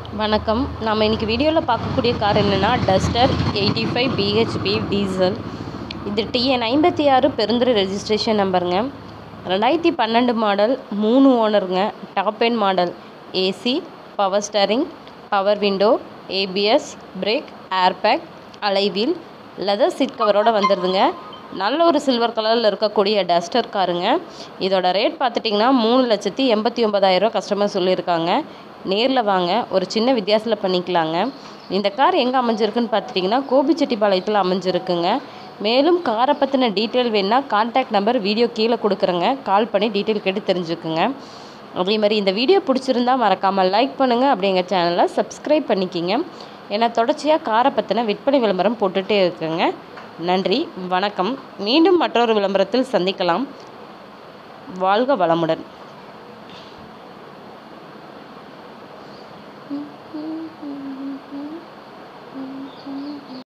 வணக்கம் நம்ம இன்றைக்கி வீடியோவில் பார்க்கக்கூடிய கார் என்னென்னா Duster eighty five BHP diesel இது டிஎன் ஐம்பத்தி ஆறு பெருந்துறை ரெஜிஸ்ட்ரேஷன் நம்பருங்க ரெண்டாயிரத்தி பன்னெண்டு மாடல் மூணு ஓனருங்க top end model AC power steering power window ABS brake airbag alloy wheel leather seat கவரோடு வந்துடுதுங்க நல்ல ஒரு சில்வர் கலரில் இருக்கக்கூடிய டஸ்டர் காருங்க இதோட ரேட் பார்த்துட்டிங்கன்னா மூணு லட்சத்தி எண்பத்தி ஒம்பதாயிரரூவா கஸ்டமர் சொல்லியிருக்காங்க நேரில் வாங்க ஒரு சின்ன வித்தியாசத்தில் பண்ணிக்கலாங்க இந்த கார் எங்கே அமைஞ்சிருக்குன்னு பார்த்துட்டிங்கன்னா கோபிச்செட்டிப்பாளையத்தில் அமைஞ்சிருக்குங்க மேலும் காரை பற்றின டீட்டெயில் வேணுன்னா கான்டாக்ட் நம்பர் வீடியோ கீழே கொடுக்குறேங்க கால் பண்ணி டீட்டெயில் கேட்டு தெரிஞ்சுக்குங்க அதே மாதிரி இந்த வீடியோ பிடிச்சிருந்தா மறக்காமல் லைக் பண்ணுங்கள் அப்படி எங்கள் சேனலை சப்ஸ்கிரைப் பண்ணிக்கிங்க ஏன்னா தொடர்ச்சியாக காரை பற்றின விற்பனை விளம்பரம் போட்டுகிட்டே இருக்குங்க நன்றி வணக்கம் மீண்டும் மற்றொரு விளம்பரத்தில் சந்திக்கலாம் வாழ்க வளமுடன்